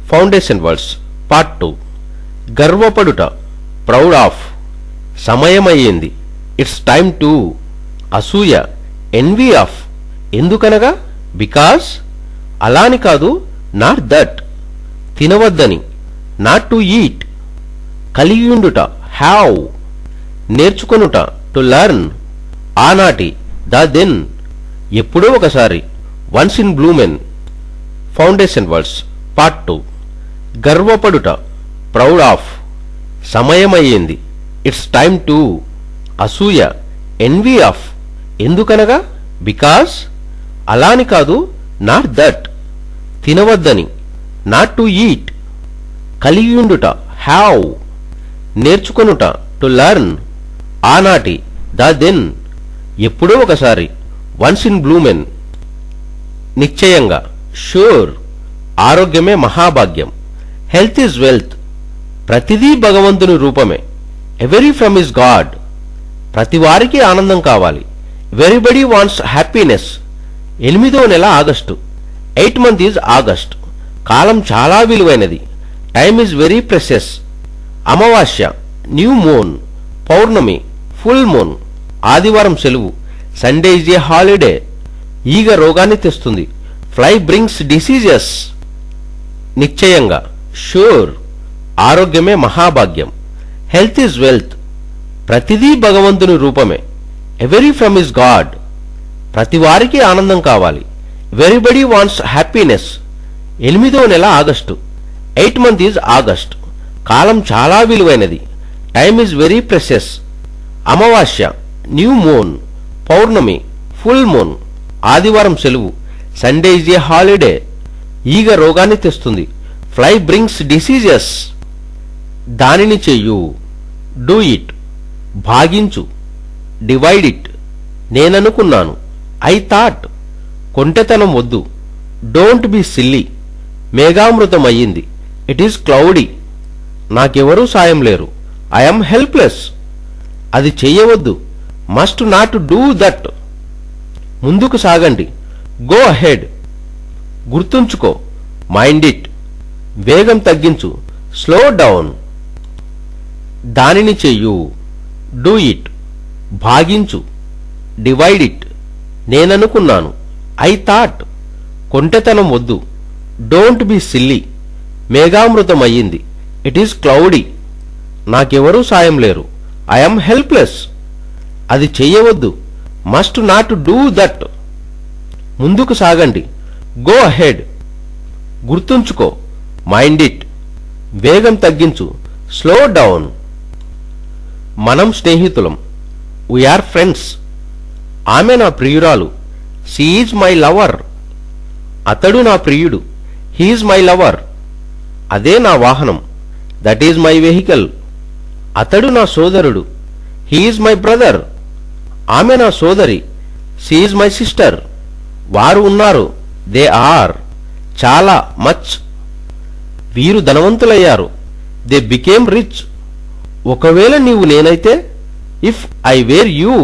foundation words part two గర్వపడుట proud of సమయమయ్యింది it's time to అసూయ ఎన్వీ ఆఫ్ ఎందుకనగా బికాస్ అలాని కాదు నాట్ దట్ తినవద్దని నాట్ టు ఈట్ కలిగియుండుట హ్యావ్ నేర్చుకొనుట టు లర్న్ ఆనాటి ద దెన్ ఎప్పుడో ఒకసారి వన్స్ ఇన్ బ్లూమెన్ ఫౌండేషన్ వర్డ్స్ పార్ట్ టూ గర్వపడుట ప్రౌడ్ ఆఫ్ సమయమయ్యింది ఇట్స్ టైమ్ టు అసూయ ఎన్వీ ఆఫ్ ఎందుకనగా బికాస్ అలాని కాదు నాట్ దట్ తినవద్దని నాట్ టు ఈట్ కలిగియుండుట హ్యావ్ నేర్చుకొనుట టు లర్న్ ఆనాటి ద దెన్ ఎప్పుడో ఒకసారి వన్స్ ఇన్ బ్లూమెన్ నిశ్చయంగా షూర్ ఆరోగ్యమే మహాభాగ్యం హెల్త్ ఈజ్ వెల్త్ ప్రతిదీ భగవంతుని రూపమే ఎవరీ ఫ్రమ్ ఇస్ గాడ్ ప్రతి వారికి ఆనందం కావాలి వెరీబడి వాంట్స్ హ్యాపీనెస్ ఎనిమిదో నెల August eight month is August కాలం చాలా విలువైనది టైమ్ ఈజ్ వెరీ ప్రెషస్ అమావాస్య న్యూ మూన్ పౌర్ణమి ఫుల్ మూన్ ఆదివారం సెలవు సండే ఇస్ ఏ హాలిడే ఈగ రోగాన్ని తెస్తుంది ఫ్లై బ్రింగ్స్ డిసీజెస్ నిశ్చయంగా షూర్ ఆరోగ్యమే మహాభాగ్యం హెల్త్ ఈజ్ వెల్త్ ప్రతిదీ భగవంతుని రూపమే ఎవరీ ఫ్రమ్ ఇస్ గాడ్ ప్రతి వారికి ఆనందం కావాలి వెరీబడి వాంట్స్ హ్యాపీనెస్ ఎనిమిదో నెల August eight month is August కాలం చాలా విలువైనది టైమ్ ఈజ్ వెరీ ప్రెషస్ అమావాస్య న్యూ మూన్ పౌర్ణమి ఫుల్ మూన్ ఆదివారం సెలవు సండే ఇస్ ఏ హాలిడే ఈగ రోగాన్ని తెస్తుంది ఫ్లై బ్రింగ్స్ డిసీజెస్ దానిని చెయ్యు డూ ఇట్ భాగించు డివైడ్ ఇట్ నేననుకున్నాను ఐ థాట్ కొంటెతనం వద్దు డోంట్ బి సిల్లీ మేఘామృతం అయ్యింది ఇట్ ఈస్ క్లౌడీ నాకెవరూ సాయం లేరు ఐఎమ్ హెల్ప్లెస్ అది చెయ్యవద్దు మస్ట్ నాట్ డూ దట్ ముందుకు సాగండి గో అహెడ్ గుర్తుంచుకో మైండ్ ఇట్ వేగం తగ్గించు స్లో డౌన్ దానిని చెయ్యు డూ ఇట్ భాగించు డివైడ్ ఇట్ నేననుకున్నాను ఐ థాట్ కొంటెతనం వద్దు డోంట్ బి సిల్లీ మేఘామృతం అయ్యింది ఇట్ ఈస్ క్లౌడీ నాకెవరూ సాయం లేరు ఐఎమ్ హెల్ప్లెస్ అది చెయ్యవద్దు మస్ట్ నాట్ డూ దట్ ముందుకు సాగండి గో అహెడ్ గుర్తుంచుకో మైండ్ ఇట్ వేగం తగ్గించు స్లో డౌన్ మనం స్నేహితులం వీఆర్ ఫ్రెండ్స్ ఆమె నా ప్రియురాలు షీఈజ్ మై లవర్ అతడు నా ప్రియుడు హీఈజ్ మై లవర్ అదే నా వాహనం దట్ ఈజ్ మై వెహికల్ అతడు నా సోదరుడు హీఈజ్ మై బ్రదర్ ఆమె నా సోదరి షీఈజ్ మై సిస్టర్ వారు ఉన్నారు దే ఆర్ చాలా మచ్ వీరు ధనవంతులయ్యారు దే బికేమ్ రిచ్ ఒకవేళ నీవు నేనైతే ఇఫ్ ఐ వేర్ యూ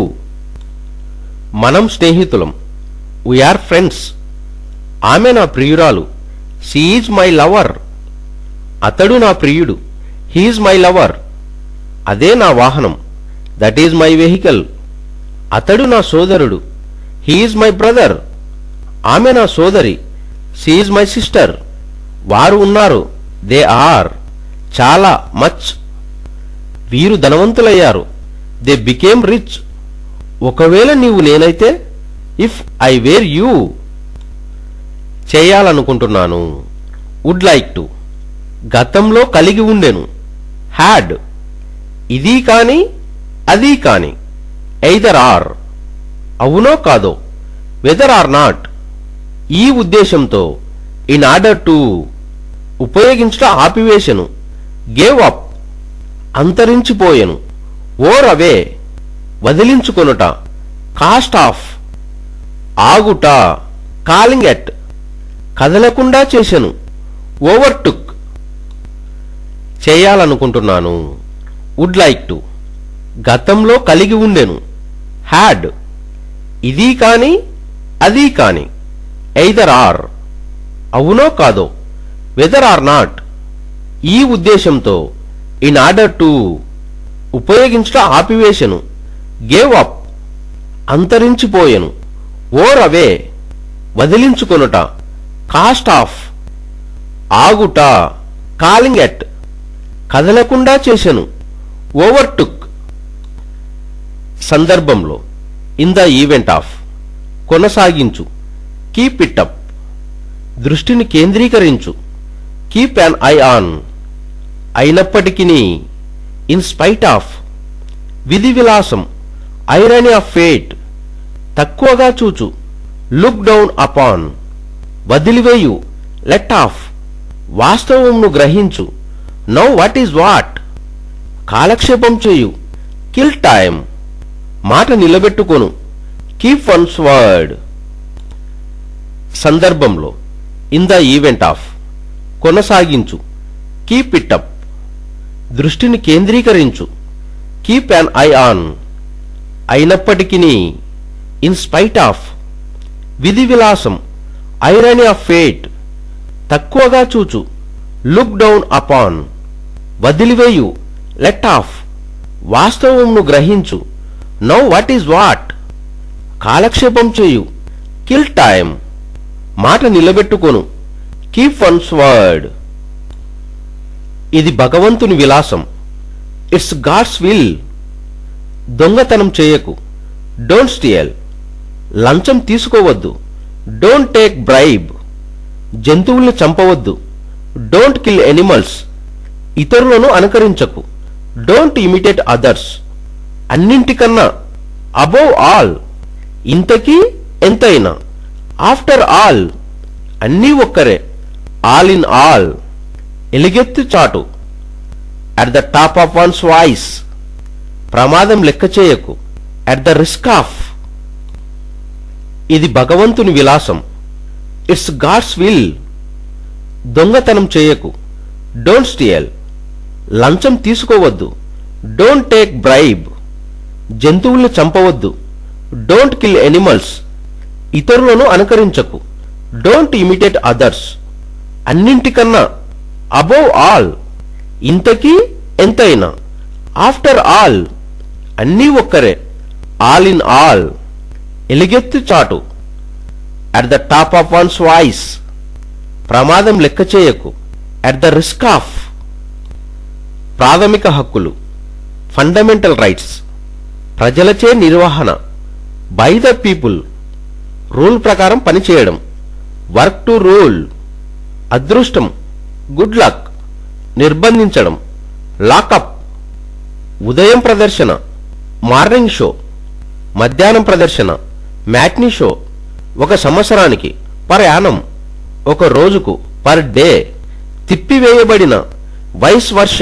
మనం స్నేహితులం వీఆర్ ఫ్రెండ్స్ ఆమె నా ప్రియురాలు షీఈజ్ మై లవర్ అతడు నా ప్రియుడు హీఈజ్ మై లవర్ అదే నా వాహనం దట్ ఈజ్ మై వెహికల్ అతడు నా సోదరుడు హీఈజ్ మై బ్రదర్ ఆమె నా సోదరి షీఈజ్ మై సిస్టర్ వారు ఉన్నారు దే ఆర్ చాలా మచ్ వీరు ధనవంతులయ్యారు దే బికేమ్ రిచ్ ఒకవేళ నీవు నేనైతే ఇఫ్ ఐ వేర్ యూ చేయాలనుకుంటున్నాను వుడ్ లైక్ టు గతంలో కలిగి ఉండెను హ్యాడ్ ఇది కాని అది కాని ఎయిదర్ ఆర్ అవునో కాదో వెదర్ ఆర్ నాట్ ఈ ఉద్దేశంతో ఇన్ ఆర్డర్ టు ఉపయోగించుట ఆపివేశను గేవ్ అప్ అంతరించిపోయెను ఓర్ అవే వదిలించుకొనుట కాస్ట్ ఆఫ్ ఆగుట కాలింగ్ ఎట్ కదలకుండా చేశను ఓవర్టుక్ చేయాలనుకుంటున్నాను వుడ్ లైక్ టు గతంలో కలిగి ఉండెను హ్యాడ్ ఇది కాని అది కాని ఎయిదర్ ఆర్ అవునో కాదో వెదర్ ఆర్ నాట్ ఈ ఉద్దేశంతో ఇన్ ఆర్డర్ టు ఉపయోగించుట ఆపివేశను గేవ్ అప్ అంతరించిపోయెను ఓర్ అవే వదిలించుకొనుట కాస్ట్ ఆఫ్ ఆగుట కాలింగ్ ఎట్ కదలకుండా చేసెను ఓవర్టుక్ సందర్భంలో ఇన్ ద ఈవెంట్ ఆఫ్ కొనసాగించు కీప్ ఇట్ అప్ దృష్టిని కేంద్రీకరించు కీప్ అన్ ఐ ఆన్ అయినప్పటికీ ఇన్ స్పైట్ ఆఫ్ విధి విలాసం ఐరనీ ఆఫ్ ఫేట్ తక్కువగా చూచు లుక్ డౌన్ అపాన్ వదిలివేయు లెట్ ఆఫ్ వాస్తవమును గ్రహించు నౌ వాట్ ఈజ్ వాట్ కాలక్షేపం చేయు కిల్ టైమ్ మాట నిలబెట్టుకొను కీప్ వన్స్ వర్డ్ సందర్భంలో ఇన్ ద ఈవెంట్ ఆఫ్ కొనసాగించు కీప్ ఇట్ అప్ దృష్టిని కేంద్రీకరించు కీప్ అన్ ఐ ఆన్ అయినప్పటికీ ఇన్ స్పైట్ ఆఫ్ విధి విలాసం ఐరనీ ఆఫ్ ఫేట్ తక్కువగా చూచు లుక్ డౌన్ అపాన్ వదిలివేయు లెట్ ఆఫ్ వాస్తవమును గ్రహించు నౌ వాట్ ఈజ్ వాట్ కాలక్షేపం చేయు కిల్ టైమ్ మాట నిలబెట్టుకొను కీప్ వన్స్ వర్డ్ ఇది భగవంతుని విలాసం ఇట్స్ గాడ్స్ విల్ దొంగతనం చేయకు డోంట్ స్టియల్ లంచం తీసుకోవద్దు డోంట్ టేక్ బ్రైబ్ జంతువుల్ని చంపవద్దు డోంట్ కిల్ ఎనిమల్స్ ఇతరులను అనుకరించకు డోంట్ ఇమిటేట్ అదర్స్ అన్నింటికన్నా అబోవ్ ఆల్ ఇంతకీ ఎంతైనా ఆఫ్టర్ ఆల్ అన్నీ ఒక్కరే ఆల్ ఇన్ ఆల్ ఎలుగెత్తి చాటు at the top of one's voice ప్రమాదం లెక్క చేయకు అట్ ద రిస్క్ ఆఫ్ ఇది భగవంతుని విలాసం ఇట్స్ గాడ్స్ విల్ దొంగతనం చేయకు డోంట్ స్టియల్ లంచం తీసుకోవద్దు డోంట్ టేక్ బ్రైబ్ జంతువుల్ని చంపవద్దు డోంట్ కిల్ ఎనిమల్స్ ఇతరులను అనుకరించకు డోంట్ ఇమిటేట్ అదర్స్ అన్నింటికన్నా అబోవ్ ఆల్ ఇంతకీ ఎంతైనా ఆఫ్టర్ ఆల్ అన్నీ ఒక్కరే ఆల్ ఇన్ ఆల్ ఎలుగెత్తి చాటు at the top of one's voice ప్రమాదం లెక్క చేయకు అట్ ద రిస్క్ ఆఫ్ ప్రాథమిక హక్కులు ఫండమెంటల్ రైట్స్ ప్రజలచే నిర్వహణ బై ద పీపుల్ రూల్ ప్రకారం పనిచేయడం వర్క్ టు రూల్ అదృష్టం గుడ్ లక్ నిర్బంధించడం లాకప్ ఉదయం ప్రదర్శన మార్నింగ్ షో మధ్యాహ్నం ప్రదర్శన మ్యాట్నీ షో ఒక సంవత్సరానికి పర్ యానం ఒక రోజుకు పర్ డే తిప్పివేయబడిన వైస్ వర్ష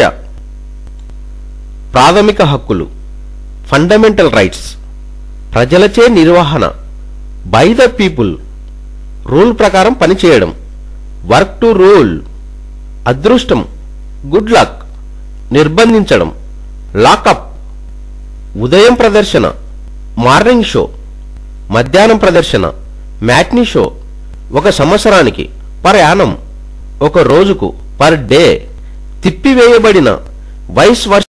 ప్రాథమిక హక్కులు ఫండమెంటల్ రైట్స్ ప్రజలచే నిర్వహణ బై ద పీపుల్ రూల్ ప్రకారం పనిచేయడం వర్క్ టు రూల్ అదృష్టం గుడ్ లక్ నిర్బంధించడం లాకప్ ఉదయం ప్రదర్శన మార్నింగ్ షో మధ్యాహ్నం ప్రదర్శన మ్యాట్నీ షో ఒక సంవత్సరానికి పర్ యానం ఒక రోజుకు పర్ డే తిప్పివేయబడిన వైస్ వర్ష